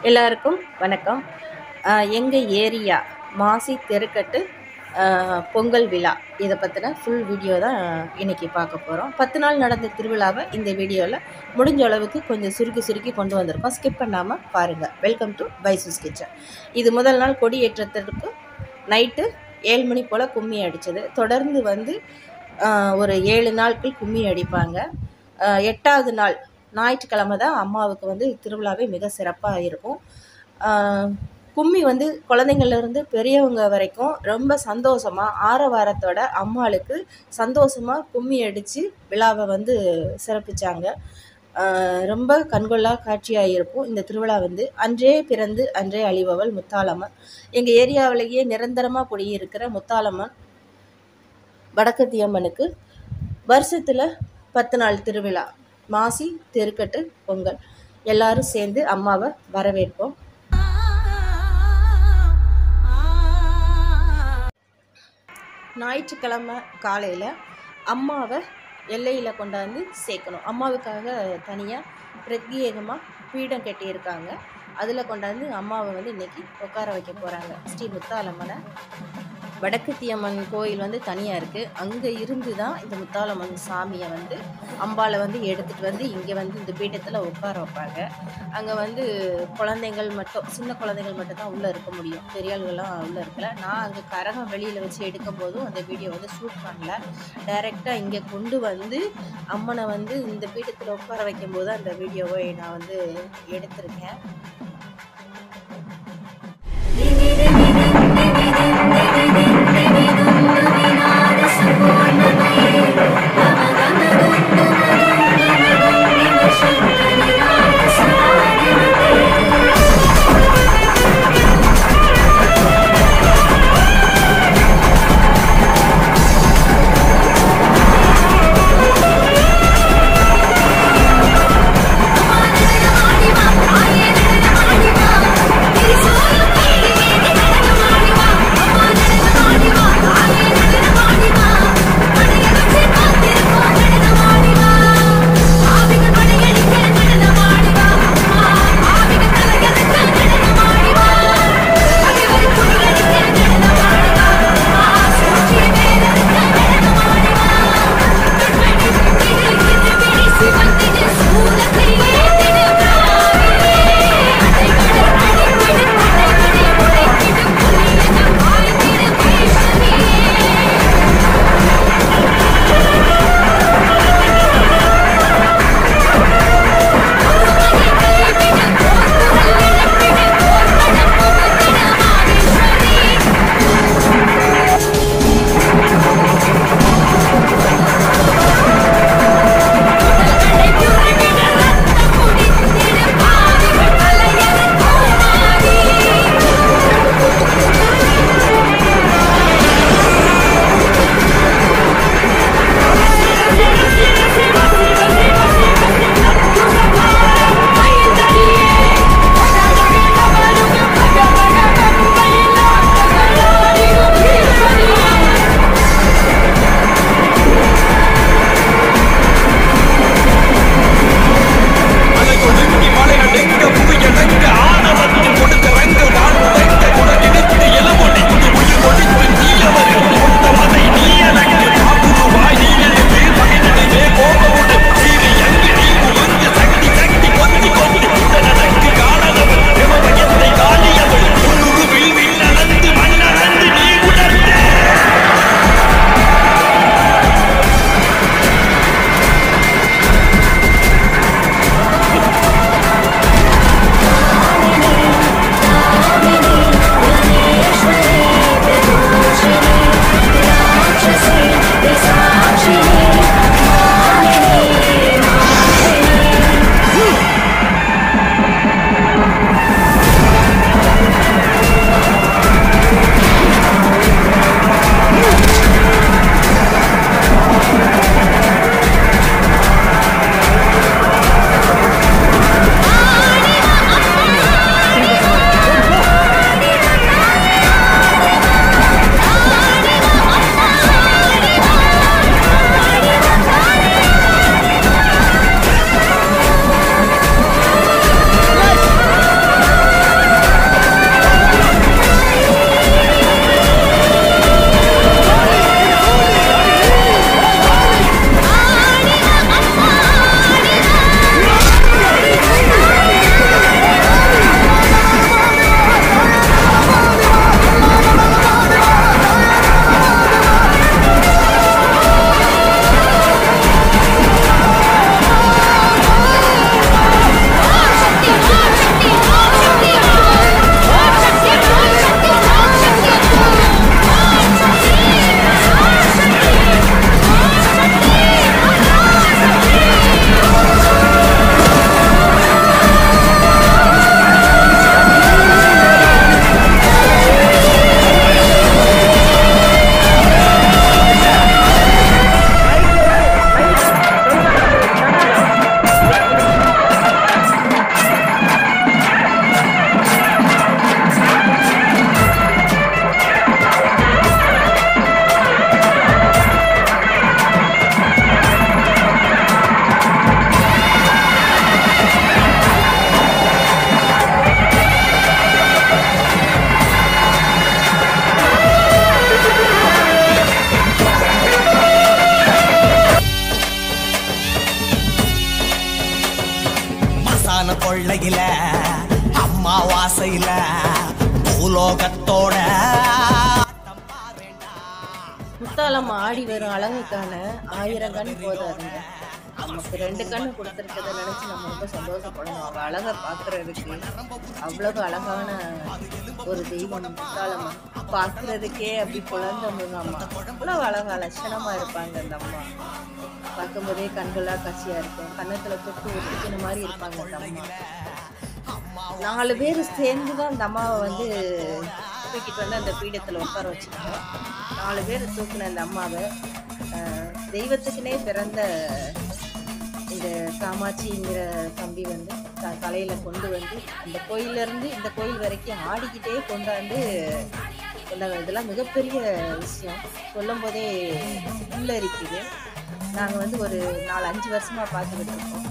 எல்லாருக்கும் வணக்கம் எங்கள் ஏரியா மாசி தெருக்கட்டு ஆஹ், பொங்கல் விழா இதை பற்றின ஃபுல் வீடியோ தான் இன்றைக்கி பார்க்க போகிறோம் பத்து நாள் நடந்த திருவிழாவை இந்த வீடியோவில் முடிஞ்ச அளவுக்கு கொஞ்சம் சுருக்கி சுருக்கி கொண்டு வந்திருக்கோம் ஸ்கிப் பண்ணாமல் பாருங்கள் வெல்கம் டு பைசூஸ் கிச்சன் இது முதல் நாள் கொடி ஏற்றத்திற்கு நைட்டு ஏழு மணி போல் கும்மி அடித்தது தொடர்ந்து வந்து ஆஹ், ஒரு ஏழு நாட்கள் கும்மி அடிப்பாங்க ஆஹ், எட்டாவது நாள் ஞாயிற்றுக்கிழமை தான் அம்மாவுக்கு வந்து திருவிழாவே மிக சிறப்பாக இருக்கும் ஆஹ், கும்மி வந்து குழந்தைங்கள்லேருந்து பெரியவங்க வரைக்கும் ரொம்ப சந்தோஷமாக ஆரவாரத்தோட அம்மாளுக்கு சந்தோஷமாக கும்மி அடித்து விழாவை வந்து சிறப்பிச்சாங்க ஆஹ், ரொம்ப கண்கொள்ளா காட்சியாக இருக்கும் இந்த திருவிழா வந்து அன்றே பிறந்து அன்றே அழிபவள் முத்தாளம்மன் எங்கள் ஏரியாவிலேயே நிரந்தரமாக குடியிருக்கிற முத்தாளம்மன் வடக்கத்தியம்மனுக்கு வருஷத்தில் பத்து நாள் திருவிழா மாசி தெருக்கட்டு பொங்கல் எல்லாரும் சேர்ந்து அம்மாவை வரவேற்போம் ஞாயிற்றுக்கிழமை காலையில் அம்மாவை எல்லையில் கொண்டாந்து சேர்க்கணும் அம்மாவுக்காக தனியாக பிரத்யேகமாக பீடம் கட்டியிருக்காங்க அதில் கொண்டாந்து அம்மாவை வந்து இன்றைக்கி உட்கார வைக்க போகிறாங்க ஸ்ரீ முத்தாலம்மனை வடக்குத்தியம்மன் கோயில் வந்து தனியாக இருக்குது அங்கே இருந்து தான் இந்த முத்தாலம்மன் சாமியை வந்து அம்பாளை வந்து எடுத்துகிட்டு வந்து இங்கே வந்து இந்த பீடத்தில் உட்கார வைப்பாங்க அங்கே வந்து குழந்தைங்கள் மட்டும் சின்ன குழந்தைகள் மட்டும் தான் உள்ளே இருக்க முடியும் பெரிய ஆளுகள்லாம் உள்ளே இருக்கல நான் அங்கே கரகம் வெளியில் வச்சு எடுக்கும் போதும் அந்த வீடியோ வந்து ஷூட் பண்ணல டைரெக்டாக இங்கே கொண்டு வந்து அம்மனை வந்து இந்த பீடத்தில் உட்கார வைக்கும்போது அந்த வீடியோவை நான் வந்து எடுத்திருக்கேன் ஆடிவா மத்தியான கொள்ளையில அம்மாவாசையில பூலோகத்தோட முத்தாலம் ஆடி வரும் அழகுக்கான ஆயிரம் கண் போதாதுங்க நமக்கு ரெண்டு கண்ணு கொடுத்துருக்கதை நினைச்சு நம்ம ரொம்ப சந்தோஷப்படணும் அவ அழகை பார்க்கறதுக்கு அவ்வளவு அழகான ஒரு தெய்வம் முத்தாளம்மா பார்க்கறதுக்கே அப்படி குழந்தை முகாமா அவ்வளவு அழகா லட்சணமா இருப்பாங்க அந்த அம்மா பார்க்கும்போதே கண்களா காட்சியா இருக்கும் கன்னத்துல தொட்டு ஒட்டிக்கின மாதிரி இருப்பாங்க அந்த அம்மா நாலு பேர் சேர்ந்து தான் அந்த அம்மாவை வந்து தூக்கிட்டு வந்து அந்த பீடத்தில் உட்கார வச்சுருக்கோம் நாலு பேர் தூக்குன அந்த அம்மாவை ஆஹ், தெய்வத்துக்குனே பிறந்த இந்த காமாட்சிங்கிற தம்பி வந்து த தலையில் கொண்டு வந்து அந்த கோயிலேருந்து இந்த கோயில் வரைக்கும் ஆடிக்கிட்டே கொண்டாந்து கொண்டாங்க இதெல்லாம் மிகப்பெரிய விஷயம் சொல்லும் போதே உள்ளரிக்குது நாங்கள் வந்து ஒரு நாலு அஞ்சு வருஷமாக பார்த்துக்கிட்டு இருக்கோம்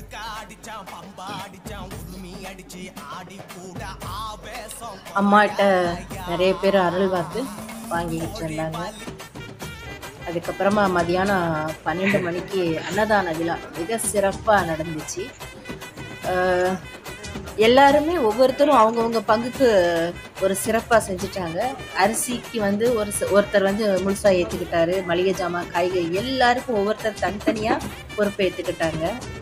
அம்மாட்ட நிறைய பேர் அருள் வாக்கு வாங்கிக்கிட்டு இருந்தாங்க அதுக்கப்புறமா மதியானம் பன்னெண்டு மணிக்கு அன்னதான விழா மிக சிறப்பாக நடந்துச்சு ஆஹ் எல்லாருமே ஒவ்வொருத்தரும் அவங்கவுங்க பங்குக்கு ஒரு சிறப்பாக செஞ்சுட்டாங்க அரிசிக்கு வந்து ஒரு ச- ஒருத்தர் வந்து முழுசாக ஏற்றுக்கிட்டாரு மளிகை ஜாமான் காய்கறி எல்லாருக்கும் ஒவ்வொருத்தர் தனித்தனியாக பொறுப்பை ஏற்றுக்கிட்டாங்க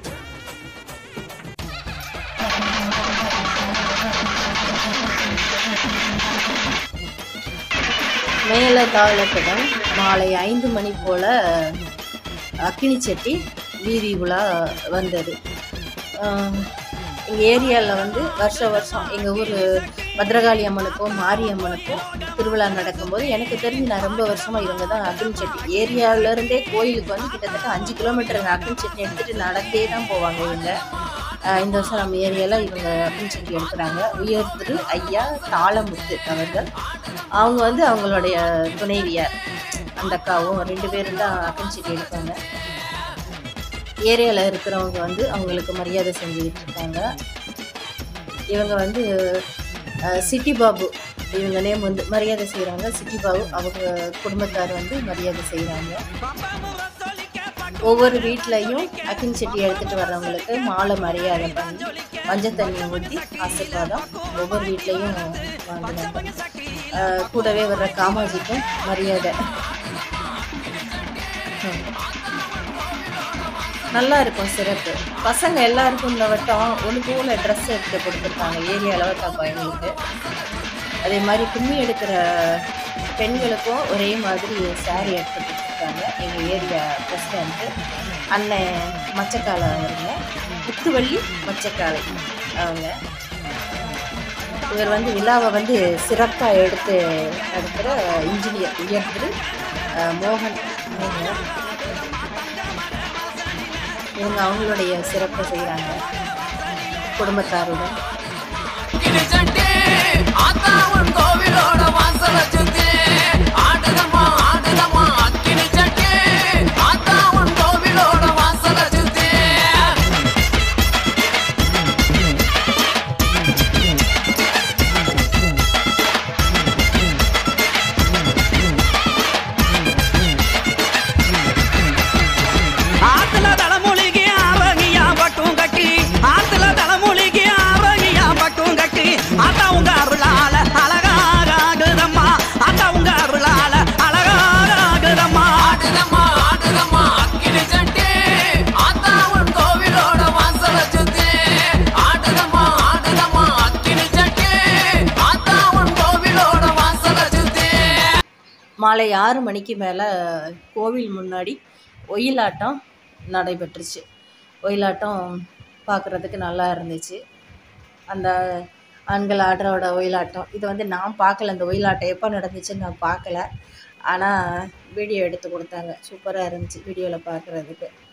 மேலதாளத்துடன் மாலை ஐந்து மணி போல் அக்கினி சட்டி வீதி உலா வந்தது எங்கள் ஏரியாவில் வந்து வருஷ வருஷம் எங்கள் ஊர் பத்ரகாளி அம்மனுக்கும் மாரியம்மனுக்கும் திருவிழா நடக்கும்போது எனக்கு தெரிஞ்சு நான் ரொம்ப வருஷமாக இவங்க தான் அக்கினி சட்டி ஏரியாவிலேருந்தே கோயிலுக்கு வந்து கிட்டத்தட்ட அஞ்சு கிலோமீட்டர் அக்கினி சட்டி எடுத்துகிட்டு நடந்தே தான் போவாங்க இவங்க ஆஹ் இந்த வருஷம் நம்ம ஏரியாவில் இவங்க அக்கினி சட்டி எடுக்கிறாங்க உயர் திரு ஐயா தாளமுத்து அவர்கள் அவங்க வந்து அவங்களுடைய துணைவியார் அந்த அக்காவும் ரெண்டு பேரும் தான் அக்கினி சட்டி எடுப்பாங்க ஏரியாவில் இருக்கிறவங்க வந்து அவங்களுக்கு மரியாதை செஞ்சுக்கிட்டு இருக்காங்க இவங்க வந்து அஹ், சிட்டி பாபு இவங்க நேம் வந்து மரியாதை செய்கிறாங்க சிட்டி பாபு அவங்க குடும்பத்தார் வந்து மரியாதை செய்கிறாங்க ஒவ்வொரு வீட்லேயும் அக்கினி சட்டி எடுத்துகிட்டு வர்றவங்களுக்கு மாலை மரியாதை பண்ணி மஞ்சள் தண்ணி ஊற்றி ஆசீர்வாதம் ஒவ்வொரு வீட்லேயும் வாங்கினாங்க அஹ், கூடவே வர்ற காமாஜிக்கும் மரியாதை ம். நல்லா இருக்கும் சிறப்பு பசங்க எல்லாருக்கும் இந்த வட்டம் ஒன்று போல ட்ரெஸ் எடுத்து கொடுத்துருக்காங்க ஏரியா லெவல்தான் பையங்களுக்கு அதே மாதிரி கும்மி எடுக்கிற பெண்களுக்கும் ஒரே மாதிரி saree எடுத்து கொடுத்துருக்காங்க எங்கள் ஏரியா பிரசிடண்ட்டு அண்ணன் மச்சக்காலை அவருங்க முத்துவள்ளி மச்சக்காலை அவங்க இவர் வந்து விழாவை வந்து சிறப்பாக எடுத்து நடத்துகிற இன்ஜினியர் உயர் திரு அஹ், மோகன் அவங்க இவங்க அவங்களுடைய சிறப்பை செய்கிறாங்க குடும்பத்தாருடன் கிழிச்சட்டி, ஆத்தாவன் கோவிலோட வாசல சுத்தி. ஆடுதம்மா, ஆடுதம்மா, அக்கினி சட்டி. ஆத்தாவன் கோவிலோட வாசல சுத்தி. ஆத்துல தலைமொழிக்கு ஆரோக்கியா பட்டும் கட்டி ஆத்துல தலைமொழிக்கு ஆரோக்கியா பட்டும் கட்டி ஆத்தா உங்க அருளால அழகாகுதம்மா ஆத்தா உங்க அருளால அழகாகுதம்மா ஆடுதம்மா, ஆடுதம்மா, அக்கினி சட்டி. ஆத்தாவன் கோவிலோட வாசல சுத்தி. ஆடுதம்மா, ஆடுதம்மா, அக்கினி சட்டி. ஆத்தாவன் கோவிலோட வாசல சுத்தி. மாலை ஆறு மணிக்கு மேலே கோவில் முன்னாடி ஒயிலாட்டம் நடைபெற்றுச்சு ஒயிலாட்டம் பார்க்குறதுக்கு நல்லா இருந்துச்சு அந்த ஆண்கள் ஆடுறோட ஒயிலாட்டம் இது வந்து நான் பார்க்கல அந்த ஒயிலாட்டம் எப்போ நடந்துச்சுன்னு நான் பார்க்கல ஆனால் வீடியோ எடுத்து கொடுத்தாங்க சூப்பராக இருந்துச்சு வீடியோவில் பார்க்குறதுக்கு